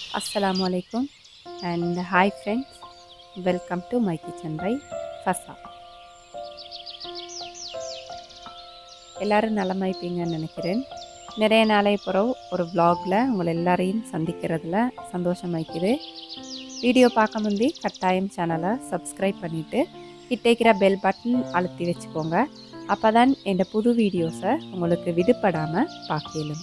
அஸ்ஸலாமு அலைக்கும் and hi friends welcome to my kitchen by Fasa எல்லாரும் நலமாய்ப்பீங்கன்னு நினைக்கிறேன் நிறைய நாளை பிறகு ஒரு vlogல உங்களை எல்லாரையும் சந்திக்கிறதுல சந்தோஷமாய்க்குது வீடியோ பார்க்க முந்தி கட்டாயம் சேனலை சப்ஸ்கிரைப் பண்ணிவிட்டு கிட்டேக்கிற பெல் பட்டன் அழுத்தி வச்சுக்கோங்க அப்போ தான் என் புது வீடியோஸை உங்களுக்கு விடுபடாமல் பார்க்கலும்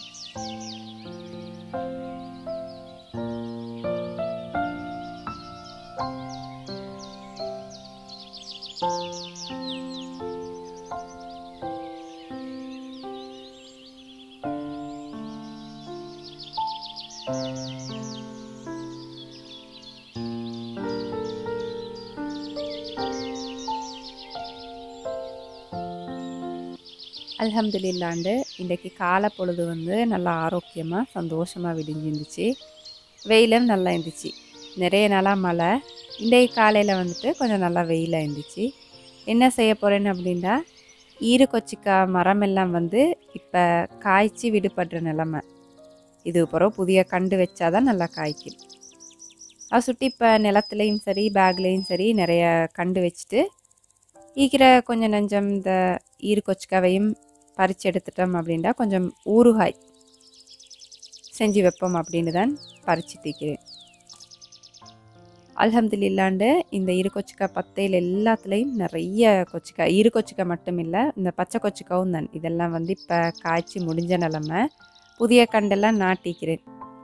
அல்ஹம்துலில்லாண்டு இன்றைக்கு காலை பொழுது வந்து நல்லா ஆரோக்கியமாக சந்தோஷமாக விடிஞ்சிருந்துச்சு வெயிலும் நல்லா இருந்துச்சு நிறைய நாளாக மழை இன்றைக்கு காலையில் வந்துட்டு கொஞ்சம் நல்லா வெயிலாக இருந்துச்சு என்ன செய்ய போகிறேன்னு அப்படின்னா ஈரு கொச்சிக்காய் மரம் எல்லாம் வந்து இப்போ காய்ச்சி விடுபடுற நிலமை இது பிறகு புதிய கண்டு வச்சாதான் நல்லா காய்க்கும் அதை சுற்றி இப்போ நிலத்துலேயும் சரி பேக்லேயும் சரி நிறைய கண்டு வச்சுட்டு ஈக்கிற கொஞ்சம் நஞ்சம் இந்த ஈரு கொச்சிக்காவையும் பறித்து எடுத்துட்டோம் அப்படின்னா கொஞ்சம் ஊறுகாய் செஞ்சு வைப்போம் அப்படின்னு தான் பறித்து தீக்கிறேன் அல்ஹம்துலில்லாண்டு இந்த இரு கொச்சிக்காய் பத்தையில் எல்லாத்துலேயும் நிறைய கொச்சிக்காய் இரு கொச்சிக்காய் மட்டும் இல்லை இந்த பச்சை கொச்சிக்காவும் தான் இதெல்லாம் வந்து இப்போ காய்ச்சி முடிஞ்ச நிலமை புதிய கண்டெல்லாம் நாட்டிக்கிறேன்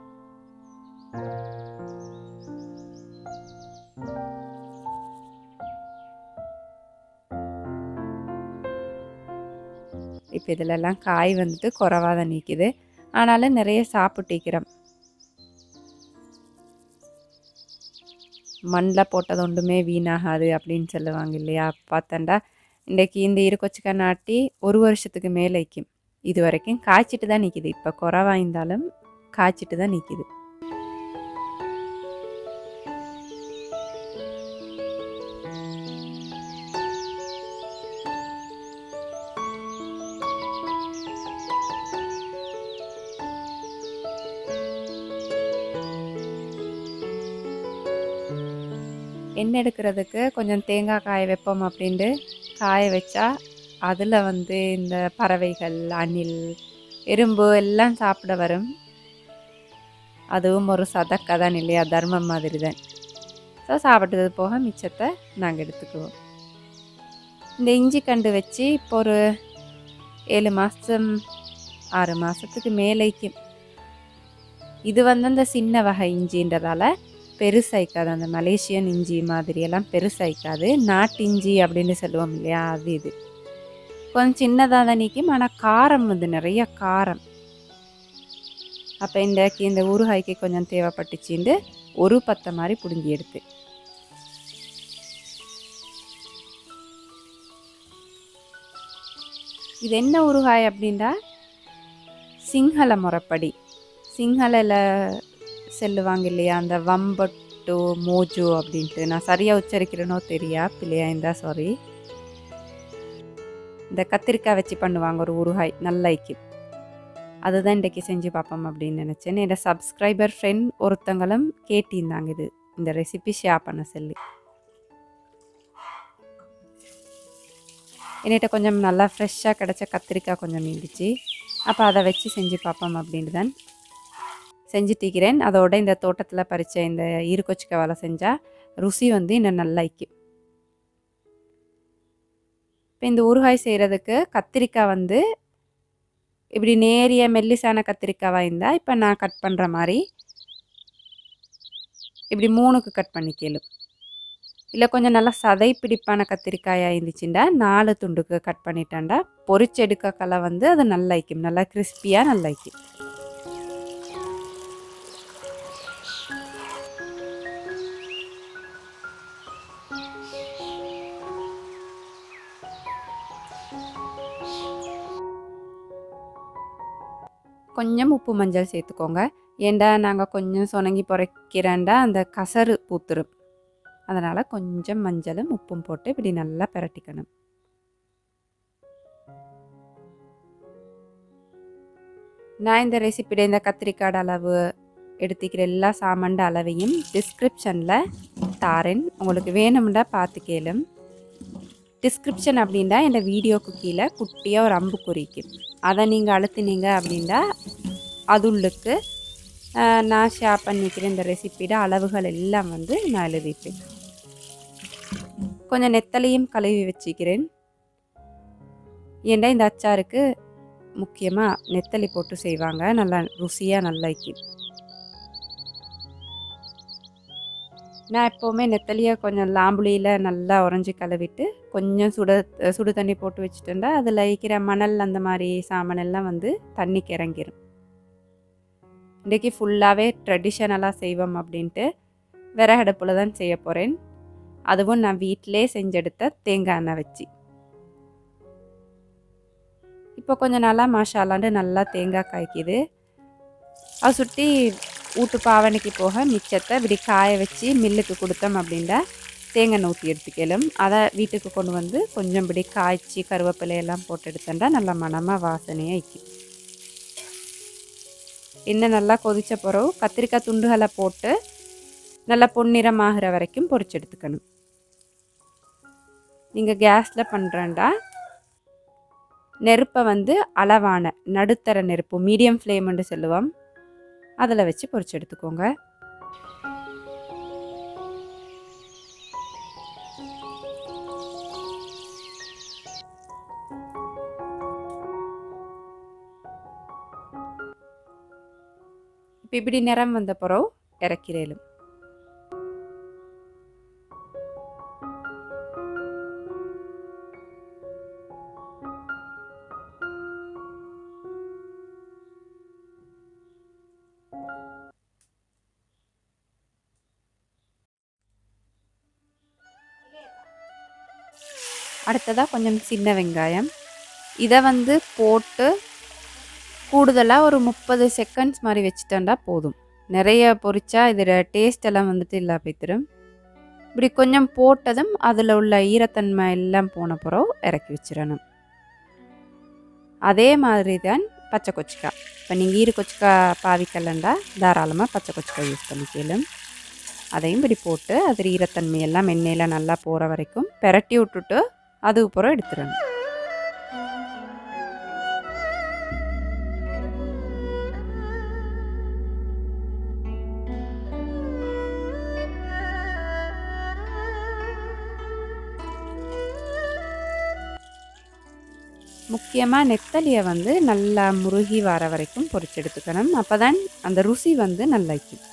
இப்போ இதிலெல்லாம் காய் வந்துட்டு குறவாக தான் நிற்கிது ஆனாலும் நிறைய சாப்பிட்டிக்கிறோம் மண்ணில் போட்டது ஒன்றுமே வீணாகாது அப்படின்னு சொல்லுவாங்க இல்லையா பார்த்தண்டா இன்றைக்கி இந்த இருக்கொச்சிக்காய் நாட்டி ஒரு வருஷத்துக்கு மேலே வைக்கும் இது வரைக்கும் காய்ச்சிட்டு தான் நிற்கிது இப்போ குறவா இருந்தாலும் காய்ச்சிட்டு தான் நிற்கிது எண்ணெய் எடுக்கிறதுக்கு கொஞ்சம் தேங்காய் காய வைப்போம் அப்படின்ட்டு காய வச்சா அதில் வந்து இந்த பறவைகள் அணில் எறும்பு எல்லாம் சாப்பிட வரும் அதுவும் ஒரு சதக்கை தான் இல்லையா தர்மம் மாதிரி தான் ஸோ சாப்பிட்டது போக மிச்சத்தை நாங்கள் எடுத்துக்குவோம் இந்த இஞ்சி கண்டு வச்சு இப்போ ஒரு ஏழு மாதம் ஆறு மாதத்துக்கு மேலேக்கும் இது வந்து அந்த சின்ன வகை இஞ்சின்றதால பெருசாய்க்காது அந்த மலேசியன் இஞ்சி மாதிரியெல்லாம் பெருசாய்க்காது நாட்டு இஞ்சி அப்படின்னு சொல்லுவோம் இல்லையா அது இது கொஞ்சம் சின்னதாக தான் நிற்கும் ஆனால் காரம் வந்து நிறைய காரம் அப்போ இன்றைக்கு இந்த ஊறுகாய்க்கு கொஞ்சம் தேவைப்பட்டுச்சின்னு ஒரு பத்தை மாதிரி பிடுங்கி எடுத்து இது என்ன ஊறுகாய் அப்படின்னா சிங்கள முறைப்படி சிங்களல செல்லுவாங்க இல்லையா அந்த வம்பட்டு மோஜு அப்படின்ட்டு நான் சரியாக உச்சரிக்கிறேனோ தெரியா பிள்ளையா இருந்தா சாரி இந்த கத்திரிக்காய் வச்சு பண்ணுவாங்க ஒரு ஊறுகாய் நல்லைக்கு அதுதான் இன்றைக்கி செஞ்சு பார்ப்போம் அப்படின்னு நினச்சேன் என்னோட சப்ஸ்கிரைபர் ஃப்ரெண்ட் ஒருத்தங்களும் கேட்டிருந்தாங்க இது இந்த ரெசிபி ஷேர் பண்ண சொல்லி என்கிட்ட கொஞ்சம் நல்லா ஃப்ரெஷ்ஷாக கிடச்ச கத்திரிக்காய் கொஞ்சம் இருந்துச்சு அப்போ அதை வச்சு செஞ்சு பார்ப்போம் அப்படின்ட்டு தான் செஞ்சுட்டிக்கிறேன் அதோட இந்த தோட்டத்தில் பறித்த இந்த ஈருக்கொச்சிக்காய் வேலை செஞ்சால் ருசி வந்து இன்னும் நல்லா இக்கும் இப்போ இந்த ஊறுகாய் செய்கிறதுக்கு கத்திரிக்காய் வந்து இப்படி நேரிய மெல்லிசான கத்திரிக்காவாக இருந்தால் இப்போ நான் கட் பண்ணுற மாதிரி இப்படி மூணுக்கு கட் பண்ணிக்கலும் இல்லை கொஞ்சம் நல்லா சதை பிடிப்பான கத்திரிக்காயாக இருந்துச்சுண்டா நாலு துண்டுக்கு கட் பண்ணிட்டாண்டா பொரிச்செடுக்கக்கலை வந்து அது நல்லா இக்கும் நல்லா கிறிஸ்பியாக நல்லா இக்கும் கொஞ்சம் உப்பு மஞ்சள் சேர்த்துக்கோங்க ஏண்டா நாங்கள் கொஞ்சம் சொனங்கி பொறைக்கிறேன்டா அந்த கசரு பூத்துரும் அதனால் கொஞ்சம் மஞ்சளும் உப்பும் போட்டு இப்படி நல்லா பிரட்டிக்கணும் நான் இந்த ரெசிபியில் இந்த கத்திரிக்காய் அளவு எடுத்துக்கிற எல்லா சாமான்ட அளவையும் டிஸ்கிரிப்ஷனில் தாரேன் உங்களுக்கு வேணும்னா பார்த்து கேளும் டிஸ்கிரிப்ஷன் அப்படின்னா இந்த வீடியோக்கு கீழே குட்டியாக ஒரு அம்பு குறிக்கும் அதை நீங்கள் அழுத்தினீங்க அப்படின்னா அதுள்ளுக்கு ஆஹ், நான் ஷேர் பண்ணிக்கிற இந்த ரெசிபியோட அளவுகள் எல்லாம் வந்து நான் எழுதிப்பேன் கொஞ்சம் நெத்தலையும் கழுவி வச்சுக்கிறேன் ஏன்டா இந்த அச்சாருக்கு முக்கியமாக நெத்தலி போட்டு செய்வாங்க நல்லா ருசியாக நல்லா இருக்கும் நான் எப்போவுமே நெத்தலியை கொஞ்சம் லாம்புளியில் நல்லா உறைஞ்சி கழுவிட்டு கொஞ்சம் சுட சுடு தண்ணி போட்டு வச்சுட்டேன்டா அதில் இருக்கிற மணல் அந்த மாதிரி சாமான் எல்லாம் வந்து தண்ணிக்கு இறங்கிரும் இன்றைக்கி ஃபுல்லாகவே ட்ரெடிஷ்னலாக செய்வோம் அப்படின்ட்டு விறகடுப்பில் தான் செய்ய போகிறேன் அதுவும் நான் வீட்டிலே செஞ்செடுத்த தேங்காய் எண்ணெய் வச்சு இப்போ கொஞ்சம் நல்லா மாஷாலாண்டு நல்லா தேங்காய் காய்க்குது அதை சுற்றி வீட்டு பாவனைக்கு போக மிச்சத்தை இப்படி காய வச்சு மில்லுக்கு கொடுத்தோம் அப்படின்னா தேங்காய் ஊற்றி எடுத்துக்கலும் அதை வீட்டுக்கு கொண்டு வந்து கொஞ்சம் இப்படி காய்ச்சி கருவேப்பிலையெல்லாம் போட்டு எடுத்தேன்டா நல்லா மணமாக வாசனையாக இக்கும் இன்னும் நல்லா கொதிச்ச பிறகு கத்திரிக்காய் துண்டுகளை போட்டு நல்லா பொன்னிறமாகிற வரைக்கும் பொரிச்சு எடுத்துக்கணும் நீங்கள் கேஸில் பண்ணுறேன்டா நெருப்பை வந்து அளவான நடுத்தர நெருப்பு மீடியம் ஃப்ளேம்னு சொல்லுவோம் அதில் வச்சு பொரிச்சு எடுத்துக்கோங்க இப்போ இப்படி நிறம் வந்த பிறகு இறக்கிறேலும் அடுத்ததாக கொஞ்சம் சின்ன வெங்காயம் இதை வந்து போட்டு கூடுதலாக ஒரு முப்பது செகண்ட்ஸ் மாதிரி வச்சுட்டோண்டா போதும் நிறைய பொரிச்சா இதோட டேஸ்ட் எல்லாம் வந்துட்டு இல்லை போய்த்திரும் இப்படி கொஞ்சம் போட்டதும் அதில் உள்ள ஈரத்தன்மை எல்லாம் போன பிறகு இறக்கி வச்சிடணும் அதே மாதிரி தான் பச்சை கொச்சிக்காய் இப்போ நீங்கள் ஈர கொச்சிக்காய் பாவிக்கலண்டா தாராளமாக பச்சை கொச்சிக்காய் யூஸ் பண்ணிக்கலாம் அதையும் இப்படி போட்டு அது ஈரத்தன்மை எல்லாம் எண்ணெயில் நல்லா போகிற வரைக்கும் பெரட்டி விட்டுட்டு அதுக்கப்புறம் எடுத்துடணும் முக்கியமாக நெத்தலியை வந்து நல்லா முருகி வர வரைக்கும் பொரிச்சு எடுத்துக்கணும் அப்போ தான் அந்த ருசி வந்து நல்லா இருக்கும்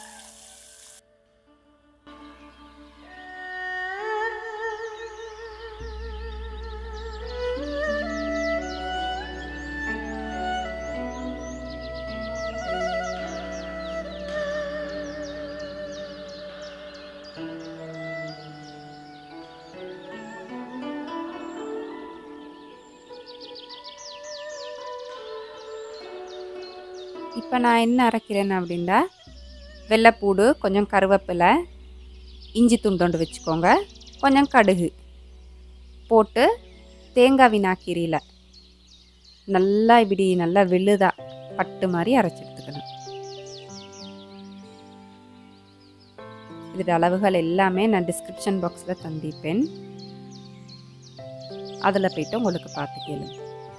இப்போ நான் என்ன அரைக்கிறேன் அப்படின்னா வெள்ளைப்பூடு கொஞ்சம் கருவேப்பிலை இஞ்சி துண்டோண்டு வச்சுக்கோங்க கொஞ்சம் கடுகு போட்டு தேங்காய் வினாக்கீரியில் நல்லா இப்படி நல்லா விழுதா பட்டு மாதிரி அரைச்சி எடுத்துக்கணும் இதோட அளவுகள் எல்லாமே நான் டிஸ்கிரிப்ஷன் பாக்ஸில் தந்திப்பேன் அதில் போயிட்டு உங்களுக்கு பார்த்து கேளுங்க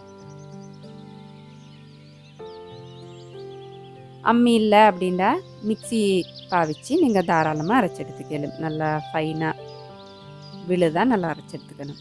அம்மி இல்லை அப்படின்னா மிக்சி பாவிச்சு நீங்கள் தாராளமாக அரைச்சி எடுத்துக்கலும் நல்லா ஃபைனாக விழுதா நல்லா அரைச்சி எடுத்துக்கணும்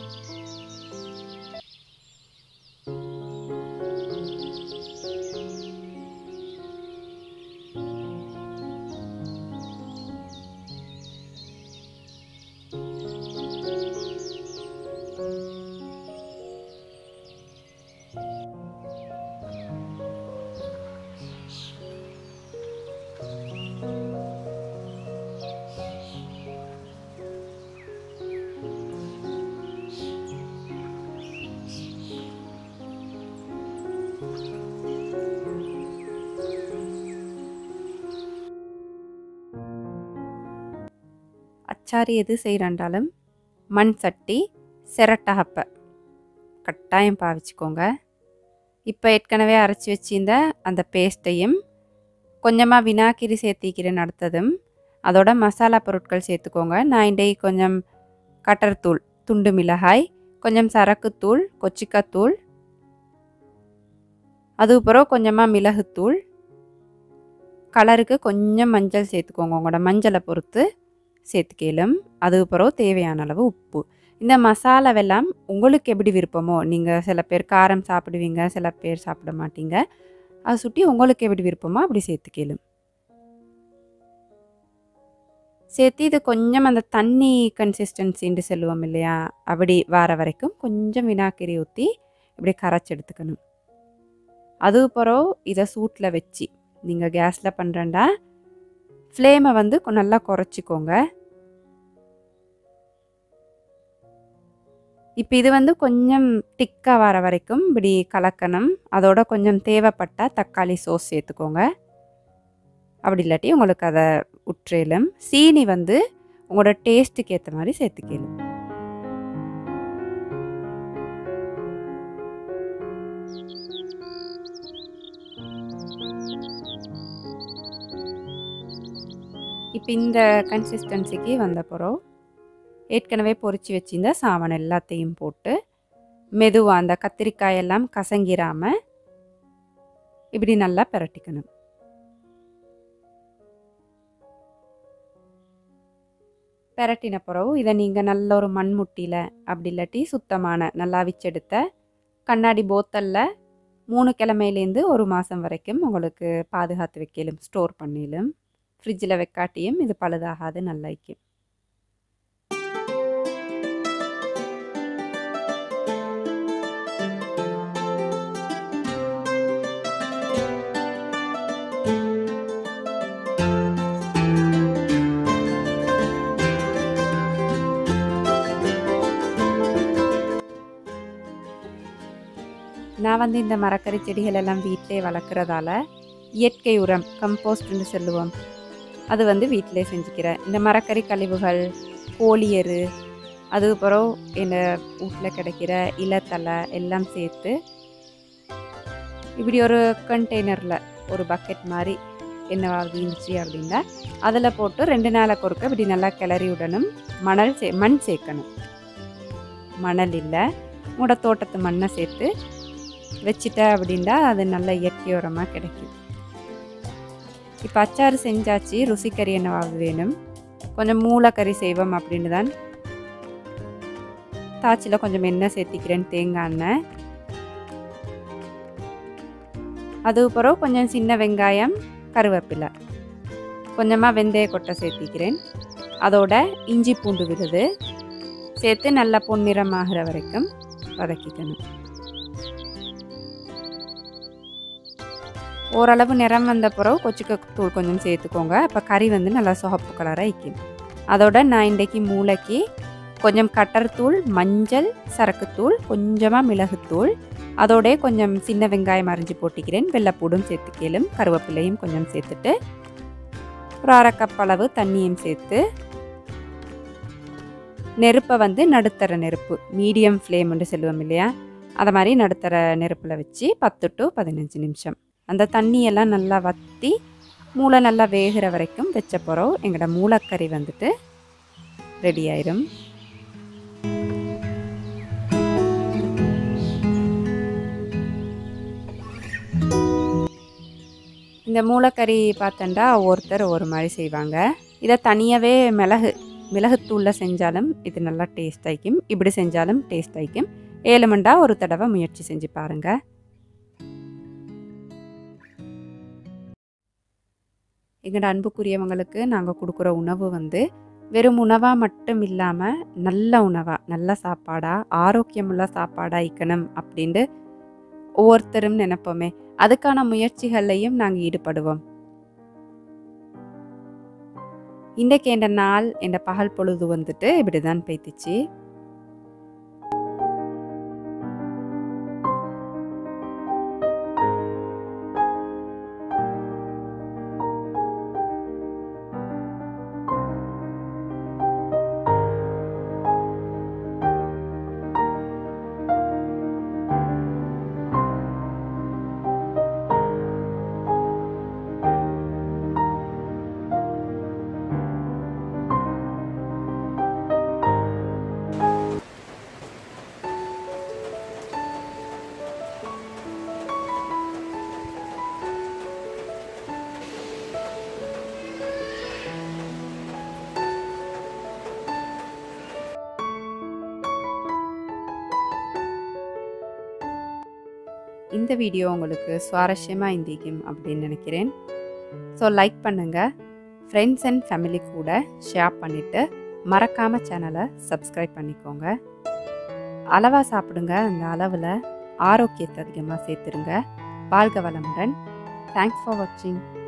அச்சாரி எது செய்கிறாண்டாலும் மண் சட்டி சிரட்டகப்பை கட்டாயம் பாவிச்சுக்கோங்க இப்போ ஏற்கனவே அரைச்சி வச்சிருந்த அந்த பேஸ்ட்டையும் கொஞ்சமாக வினாக்கிரி சேர்த்திக்கிறேன் அடுத்ததும் அதோட மசாலா பொருட்கள் சேர்த்துக்கோங்க நான் இன்றைக்கு கொஞ்சம் கட்டர்தூள் துண்டு மிளகாய் கொஞ்சம் சரக்குத்தூள் கொச்சிக்காத்தூள் அதுக்கப்புறம் கொஞ்சமாக மிளகுத்தூள் கலருக்கு கொஞ்சம் மஞ்சள் சேர்த்துக்கோங்க உங்களோட மஞ்சளை பொறுத்து சேர்த்துக்கலும் அதுக்கப்புறம் தேவையான அளவு உப்பு இந்த மசாலாவெல்லாம் உங்களுக்கு எப்படி விருப்பமோ நீங்கள் சில பேர் காரம் சாப்பிடுவீங்க சில பேர் சாப்பிட மாட்டீங்க அதை சுட்டி உங்களுக்கு எப்படி விருப்பமோ அப்படி சேர்த்துக்கலும் சேர்த்து இது கொஞ்சம் அந்த தண்ணி கன்சிஸ்டன்சின்னு சொல்லுவோம் இல்லையா அப்படி வர வரைக்கும் கொஞ்சம் வினாக்கிரி ஊற்றி இப்படி கரைச்சி எடுத்துக்கணும் அதுக்கப்புறம் இதை சூட்டில் வச்சு நீங்கள் கேஸில் பண்ணுறேன்டா ஃப்ளேமை வந்து கொ- நல்லா குறைச்சிக்கோங்க இப்போ இது வந்து கொஞ்சம் திக்காக வர வரைக்கும் இப்படி கலக்கணும் அதோட கொஞ்சம் தேவைப்பட்டால் தக்காளி சோஸ் சேர்த்துக்கோங்க அப்படி இல்லாட்டி உங்களுக்கு அதை உற்றேலும் சீனி வந்து உங்களோட டேஸ்ட்டுக்கு ஏற்ற மாதிரி சேர்த்துக்கலும் இப்போ இந்த கன்சிஸ்டன்சிக்கு வந்த பிறகு ஏற்கனவே பொரிச்சு வச்சிருந்த சாவன் எல்லாத்தையும் போட்டு மெதுவாக அந்த கத்திரிக்காய் எல்லாம் கசங்கிராம இப்படி நல்லா பிரட்டிக்கணும் பெரட்டின பிறகு இதை நீங்கள் நல்ல ஒரு மண்முட்டியில் அப்படி இல்லாட்டி சுத்தமான நல்லா அவிச்செடுத்த கண்ணாடி போத்தலில் மூணு கிழமையிலேருந்து ஒரு மாதம் வரைக்கும் உங்களுக்கு பாதுகாத்து வைக்கலும் ஸ்டோர் பண்ணிலும் ஃப்ரிட்ஜில் வைக்காட்டியும் இது பழுதாகாது நல்லா வைக்கும் நான் வந்து இந்த மரக்கறி செடிகள் எல்லாம் வீட்டிலே வளர்க்குறதால இயற்கை உரம் கம்போஸ்ட்னு சொல்லுவோம் அது வந்து வீட்டிலே செஞ்சுக்கிறேன் இந்த மரக்கறி கழிவுகள் கோழியரு அதுக்கப்புறம் இந்த வீட்டில் கிடைக்கிற இலத்தலை எல்லாம் சேர்த்து இப்படி ஒரு கண்டெய்னரில் ஒரு பக்கெட் மாதிரி என்னவாவது இருந்துச்சு அப்படின்னா அதில் போட்டு ரெண்டு நாளைக்கு ஒருக்க இப்படி நல்லா கிளறி விடணும் மணல் சே மண் சேர்க்கணும் மணல் இல்லை உங்களோட தோட்டத்து மண்ணை சேர்த்து வச்சிட்ட அப்படின்னா அது நல்ல இயற்கை உரமாக கிடைக்கும் இப்போ அச்சாறு செஞ்சாச்சு ருசிக்கறி என்னவாவது வேணும் கொஞ்சம் மூளைக்கறி செய்வோம் அப்படின்னு தான் தாச்சியில் கொஞ்சம் எண்ணெய் சேர்த்திக்கிறேன் தேங்காய் எண்ணெய் அதுக்கப்புறம் கொஞ்சம் சின்ன வெங்காயம் கருவேப்பிலை கொஞ்சமாக வெந்தய கொட்டை சேர்த்திக்கிறேன் அதோட இஞ்சி பூண்டு விழுது சேர்த்து நல்லா பொன்னிறமாகிற வரைக்கும் வதக்கிக்கணும் ஓரளவு நிறம் வந்த பிறகு கொச்சிக்க தூள் கொஞ்சம் சேர்த்துக்கோங்க அப்போ கறி வந்து நல்லா சிவப்பு கலராக வைக்கும் அதோட நான் இன்றைக்கு மூளைக்கு கொஞ்சம் கட்டர்தூள் மஞ்சள் சரக்குத்தூள் கொஞ்சமாக மிளகுத்தூள் அதோட கொஞ்சம் சின்ன வெங்காயம் அரிஞ்சு போட்டிக்கிறேன் வெள்ளைப்பூடும் சேர்த்துக்கலும் கருவேப்பிலையும் கொஞ்சம் சேர்த்துட்டு ஒரு அரை கப் அளவு தண்ணியும் சேர்த்து நெருப்பை வந்து நடுத்தர நெருப்பு மீடியம் ஃப்ளேம்னு சொல்லுவோம் இல்லையா அதை மாதிரி நடுத்தர நெருப்பில் வச்சு பத்து டு பதினஞ்சு நிமிஷம் அந்த தண்ணியெல்லாம் நல்லா வற்றி மூளை நல்லா வேகிற வரைக்கும் வச்ச பிறகு எங்களோட மூளைக்கறி வந்துட்டு ரெடி ஆயிரும் இந்த மூளைக்கறி பார்த்தண்டா ஒவ்வொருத்தர் ஒரு மாதிரி செய்வாங்க இதை தனியாகவே மிளகு மிளகுத்தூளில் செஞ்சாலும் இது நல்லா டேஸ்ட் ஆயிக்கும் இப்படி செஞ்சாலும் டேஸ்ட் ஆயிக்கும் ஏழு மண்டா ஒரு தடவை முயற்சி செஞ்சு பாருங்கள் எங்களோட அன்புக்குரியவங்களுக்கு நாங்கள் கொடுக்குற உணவு வந்து வெறும் உணவாக மட்டும் இல்லாமல் நல்ல உணவாக நல்ல சாப்பாடாக ஆரோக்கியமுள்ள சாப்பாடாக இருக்கணும் அப்படின்ட்டு ஒவ்வொருத்தரும் நினைப்போமே அதுக்கான முயற்சிகள்லையும் நாங்கள் ஈடுபடுவோம் இன்றைக்கு என்ற நாள் என்ற பகல் பொழுது வந்துட்டு இப்படி தான் பேத்துச்சு இந்த வீடியோ உங்களுக்கு சுவாரஸ்யமாக இருந்திக்கும் அப்படின்னு நினைக்கிறேன் ஸோ லைக் பண்ணுங்கள் ஃப்ரெண்ட்ஸ் அண்ட் ஃபேமிலி கூட ஷேர் பண்ணிவிட்டு மறக்காமல் சேனலை சப்ஸ்கிரைப் பண்ணிக்கோங்க அளவாக சாப்பிடுங்க அந்த அளவில் ஆரோக்கியத்தை அதிகமாக சேர்த்துருங்க வாழ்க வளமுடன் தேங்க்ஸ் ஃபார் வாட்சிங்